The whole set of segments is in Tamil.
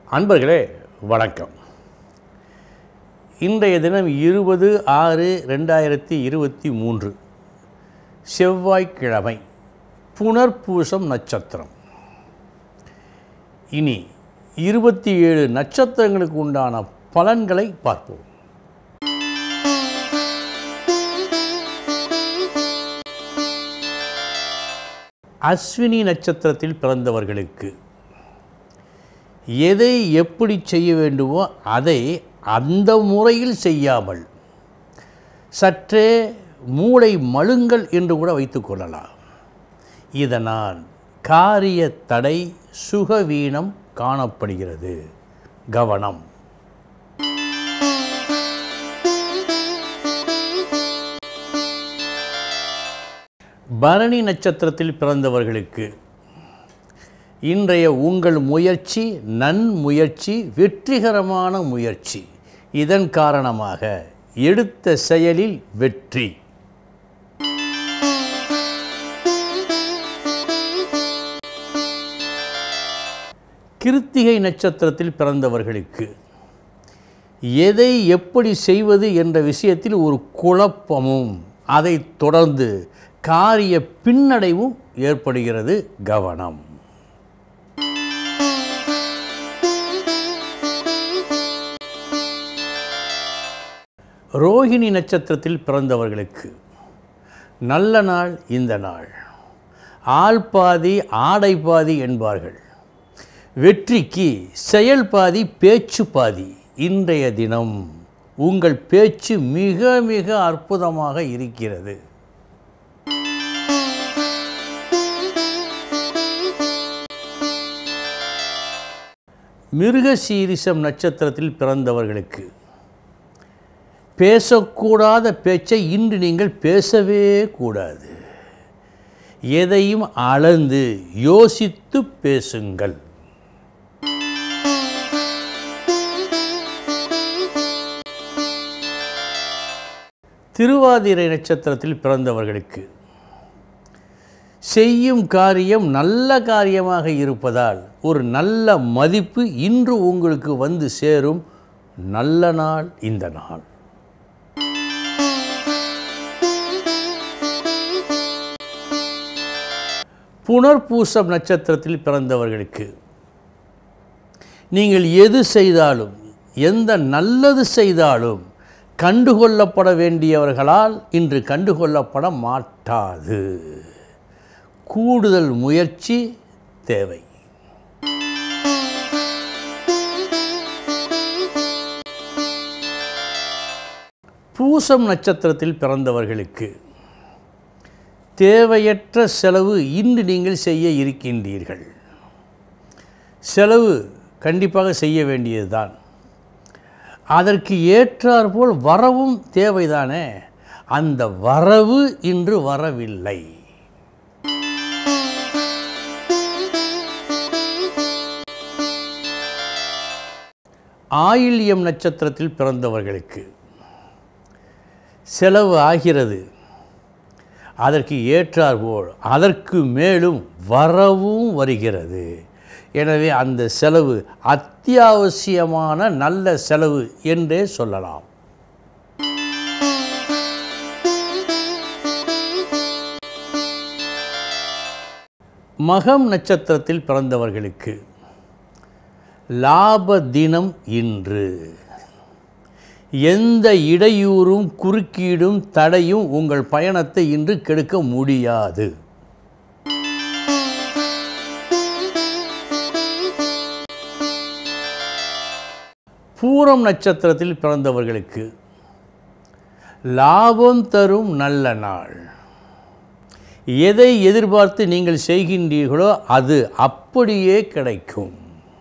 அன்பர்களே வணக்கம் இன்றைய தினம் இருபது ஆறு ரெண்டாயிரத்தி இருபத்தி மூன்று செவ்வாய்க்கிழமை புனர்பூசம் நட்சத்திரம் இனி இருபத்தி ஏழு நட்சத்திரங்களுக்கு உண்டான பலன்களை பார்ப்போம் அஸ்வினி நட்சத்திரத்தில் பிறந்தவர்களுக்கு எதை எப்படி செய்ய வேண்டுமோ அதை அந்த முறையில் செய்யாமல் சற்றே மூளை மழுங்கல் என்று கூட வைத்துக்கொள்ளலாம் இதனால் காரிய தடை சுகவீனம் காணப்படுகிறது கவனம் பரணி நட்சத்திரத்தில் பிறந்தவர்களுக்கு இன்றைய உங்கள் முயற்சி நன்முயற்சி வெற்றிகரமான முயற்சி இதன் காரணமாக எடுத்த செயலில் வெற்றி கிருத்திகை நட்சத்திரத்தில் பிறந்தவர்களுக்கு எதை எப்படி செய்வது என்ற விஷயத்தில் ஒரு குழப்பமும் அதைத் தொடர்ந்து காரிய பின்னடைவும் ஏற்படுகிறது கவனம் ரோஹிணி நட்சத்திரத்தில் பிறந்தவர்களுக்கு நல்ல நாள் இந்த நாள் ஆள் பாதி ஆடை பாதி என்பார்கள் வெற்றிக்கு செயல் பாதி பேச்சு பாதி இன்றைய தினம் உங்கள் பேச்சு மிக மிக அற்புதமாக இருக்கிறது மிருகசீரிசம் நட்சத்திரத்தில் பிறந்தவர்களுக்கு பேசக்கூடாத பேச்சை இன்று நீங்கள் பேசவே கூடாது எதையும் அளந்து யோசித்து பேசுங்கள் திருவாதிரை நட்சத்திரத்தில் பிறந்தவர்களுக்கு செய்யும் காரியம் நல்ல காரியமாக இருப்பதால் ஒரு நல்ல மதிப்பு இன்று உங்களுக்கு வந்து சேரும் நல்ல நாள் இந்த நாள் புனர்பூசம் நட்சத்திரத்தில் பிறந்தவர்களுக்கு நீங்கள் எது செய்தாலும் எந்த நல்லது செய்தாலும் கண்டுகொள்ளப்பட வேண்டியவர்களால் இன்று கண்டுகொள்ளப்பட மாட்டாது கூடுதல் முயற்சி தேவை பூசம் நட்சத்திரத்தில் பிறந்தவர்களுக்கு தேவையற்ற செலவு இன்று நீங்கள் செய்ய இருக்கின்றீர்கள் செலவு கண்டிப்பாக செய்ய வேண்டியதுதான் அதற்கு ஏற்றாற்போல் வரவும் தேவைதானே அந்த வரவு இன்று வரவில்லை ஆயில்யம் நட்சத்திரத்தில் பிறந்தவர்களுக்கு செலவு ஆகிறது அதற்கு ஏற்றாற்போல் அதற்கு மேலும் வரவும் வருகிறது எனவே அந்த செலவு அத்தியாவசியமான நல்ல செலவு என்றே சொல்லலாம் மகம் நட்சத்திரத்தில் பிறந்தவர்களுக்கு லாப தினம் இன்று எந்த இடையூறும் குறுக்கீடும் தடையும் உங்கள் பயணத்தை இன்று கெடுக்க முடியாது பூரம் நட்சத்திரத்தில் பிறந்தவர்களுக்கு லாபம் தரும் நல்ல நாள் எதை எதிர்பார்த்து நீங்கள் செய்கின்றீர்களோ அது அப்படியே கிடைக்கும்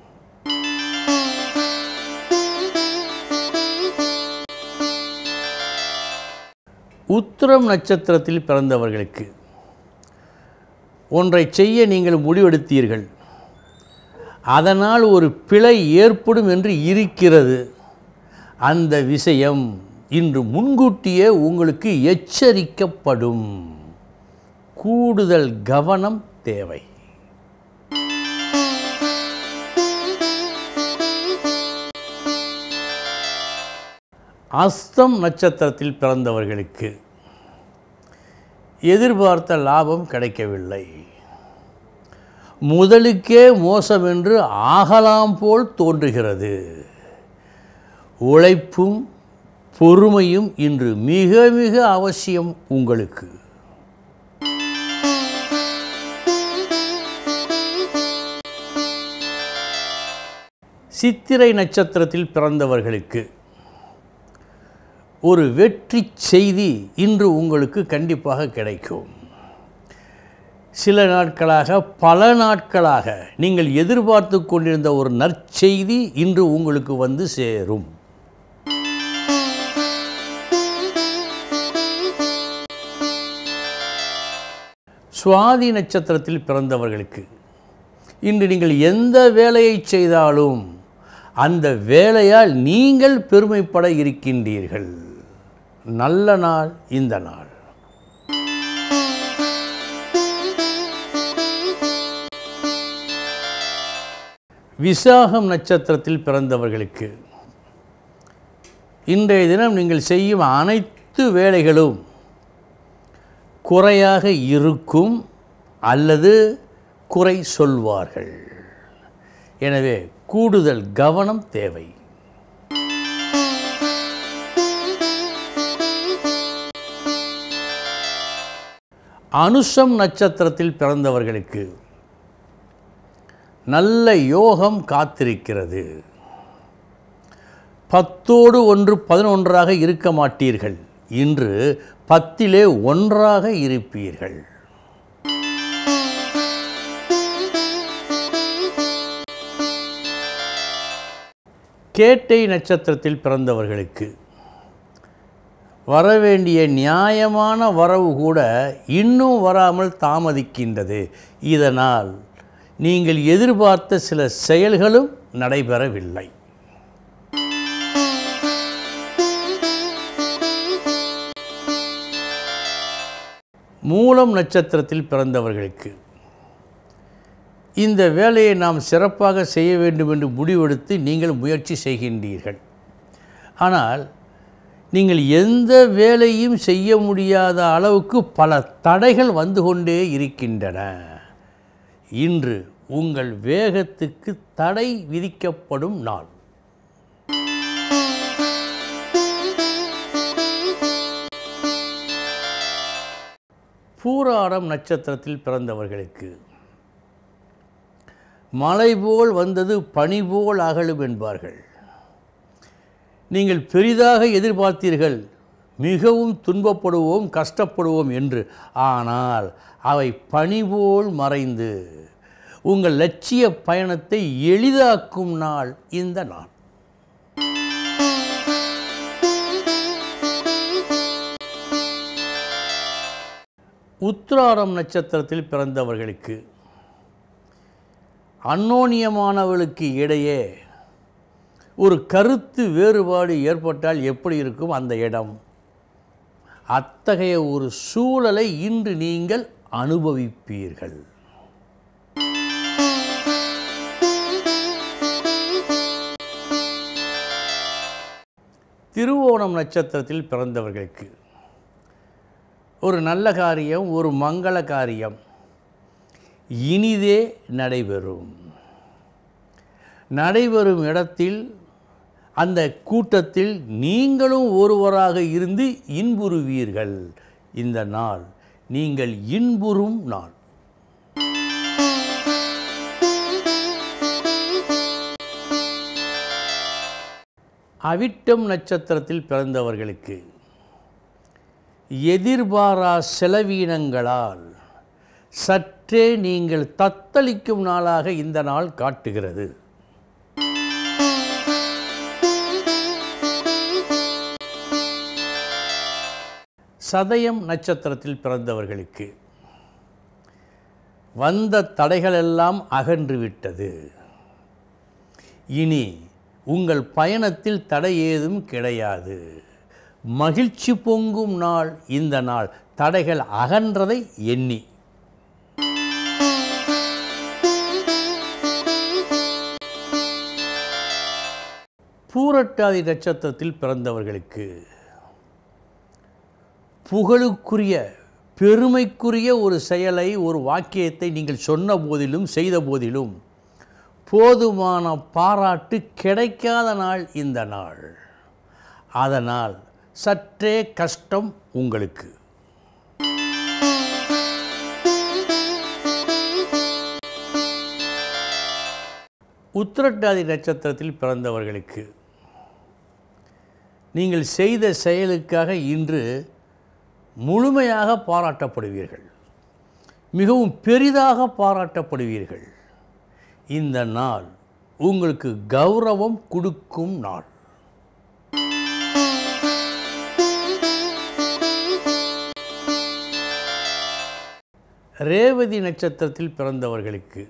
உத்திரம் நட்சத்திரத்தில் பிறந்தவர்களுக்கு ஒன்றை செய்ய நீங்கள் முடிவெடுத்தீர்கள் அதனால் ஒரு பிழை ஏற்படும் என்று இருக்கிறது அந்த விஷயம் இன்று முன்கூட்டியே உங்களுக்கு எச்சரிக்கப்படும் கூடுதல் கவனம் தேவை அஸ்தம் நட்சத்திரத்தில் பிறந்தவர்களுக்கு எதிர்பார்த்த லாபம் கிடைக்கவில்லை முதலுக்கே மோசம் என்று ஆகலாம் போல் தோன்றுகிறது உழைப்பும் பொறுமையும் இன்று மிக மிக அவசியம் உங்களுக்கு சித்திரை நட்சத்திரத்தில் பிறந்தவர்களுக்கு ஒரு வெற்றி செய்தி இன்று உங்களுக்கு கண்டிப்பாக கிடைக்கும் சில நாட்களாக பல நாட்களாக நீங்கள் எதிர்பார்த்து கொண்டிருந்த ஒரு நற்செய்தி இன்று உங்களுக்கு வந்து சேரும் சுவாதி நட்சத்திரத்தில் பிறந்தவர்களுக்கு இன்று நீங்கள் எந்த வேலையை செய்தாலும் அந்த வேலையால் நீங்கள் பெருமைப்பட இருக்கின்றீர்கள் நல்ல நாள் இந்த நாள் விசாகம் நட்சத்திரத்தில் பிறந்தவர்களுக்கு இன்றைய தினம் நீங்கள் செய்யும் அனைத்து வேலைகளும் குறையாக இருக்கும் அல்லது குறை சொல்வார்கள் எனவே கூடுதல் கவனம் தேவை அனுஷம் நட்சத்திரத்தில் பிறந்தவர்களுக்கு நல்ல யோகம் காத்திருக்கிறது பத்தோடு ஒன்று பதினொன்றாக இருக்க மாட்டீர்கள் இன்று பத்திலே ஒன்றாக இருப்பீர்கள் கேட்டை நட்சத்திரத்தில் பிறந்தவர்களுக்கு வரவேண்டிய நியாயமான வரவு கூட இன்னும் வராமல் தாமதிக்கின்றது இதனால் நீங்கள் எதிர்பார்த்த சில செயல்களும் நடைபெறவில்லை மூலம் நட்சத்திரத்தில் பிறந்தவர்களுக்கு இந்த வேலையை நாம் சிறப்பாக செய்ய வேண்டும் என்று முடிவெடுத்து நீங்கள் முயற்சி செய்கின்றீர்கள் ஆனால் நீங்கள் எந்த வேலையும் செய்ய முடியாத அளவுக்கு பல தடைகள் வந்து கொண்டே இருக்கின்றன இன்று உங்கள் வேகத்துக்கு தடை விதிக்கப்படும் நாள் பூராடம் நட்சத்திரத்தில் பிறந்தவர்களுக்கு மலை போல் வந்தது பனி போல் அகலும் என்பார்கள் நீங்கள் பெரிதாக எதிர்பார்த்தீர்கள் மிகவும் துன்பப்படுவோம் கஷ்டப்படுவோம் என்று ஆனால் அவை பனி போல் மறைந்து உங்கள் லட்சிய பயணத்தை எளிதாக்கும் நாள் இந்த நாள் உத்திராடம் நட்சத்திரத்தில் பிறந்தவர்களுக்கு அன்னோனியமானவர்களுக்கு இடையே ஒரு கருத்து வேறுபாடு ஏற்பட்டால் எப்படி இருக்கும் அந்த இடம் அத்தகைய ஒரு சூழலை இன்று நீங்கள் அனுபவிப்பீர்கள் திருவோணம் நட்சத்திரத்தில் பிறந்தவர்களுக்கு ஒரு நல்ல காரியம் ஒரு மங்கள காரியம் இனிதே நடைபெறும் நடைபெறும் இடத்தில் அந்த கூட்டத்தில் நீங்களும் ஒருவராக இருந்து இன்புறுவீர்கள் இந்த நாள் நீங்கள் இன்புறும் நாள் அவிட்டம் நட்சத்திரத்தில் பிறந்தவர்களுக்கு எதிர்பாரா செலவீனங்களால் சற்றே நீங்கள் தத்தளிக்கும் நாளாக இந்த நாள் காட்டுகிறது சதயம் நட்சத்திரத்தில் பிறந்தவர்களுக்கு வந்த தடைகளெல்லாம் அகன்றுவிட்டது இனி உங்கள் பயணத்தில் தடை ஏதும் கிடையாது மகிழ்ச்சி பொங்கும் நாள் இந்த நாள் தடைகள் அகன்றதை எண்ணி பூரட்டாதி நட்சத்திரத்தில் பிறந்தவர்களுக்கு புகழுக்குரிய பெருமைக்குரிய ஒரு செயலை ஒரு வாக்கியத்தை நீங்கள் சொன்ன போதிலும் செய்த போதிலும் போதுமான பாராட்டு கிடைக்காத நாள் இந்த நாள் அதனால் சற்றே கஷ்டம் உங்களுக்கு உத்திரட்டாதி நட்சத்திரத்தில் பிறந்தவர்களுக்கு நீங்கள் செய்த செயலுக்காக இன்று முழுமையாக பாராட்டப்படுவீர்கள் மிகவும் பெரிதாக பாராட்டப்படுவீர்கள் இந்த நாள் உங்களுக்கு கௌரவம் கொடுக்கும் நாள் ரேவதி நட்சத்திரத்தில் பிறந்தவர்களுக்கு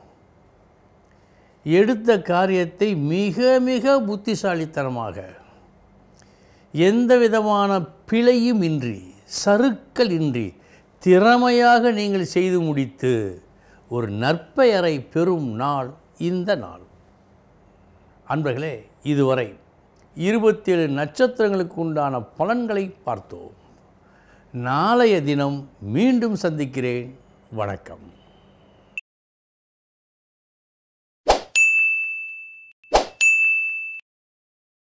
எடுத்த காரியத்தை மிக மிக புத்திசாலித்தனமாக எந்த விதமான பிழையும் இன்றி சறுக்கல் இன்றி திறமையாக நீங்கள் செய்து முடித்து ஒரு நற்பெயரை பெறும் நாள் இந்த நாள் அன்பர்களே இதுவரை இருபத்தேழு நட்சத்திரங்களுக்கு உண்டான பலன்களை பார்த்தோம் நாளைய தினம் மீண்டும் சந்திக்கிறேன் வணக்கம்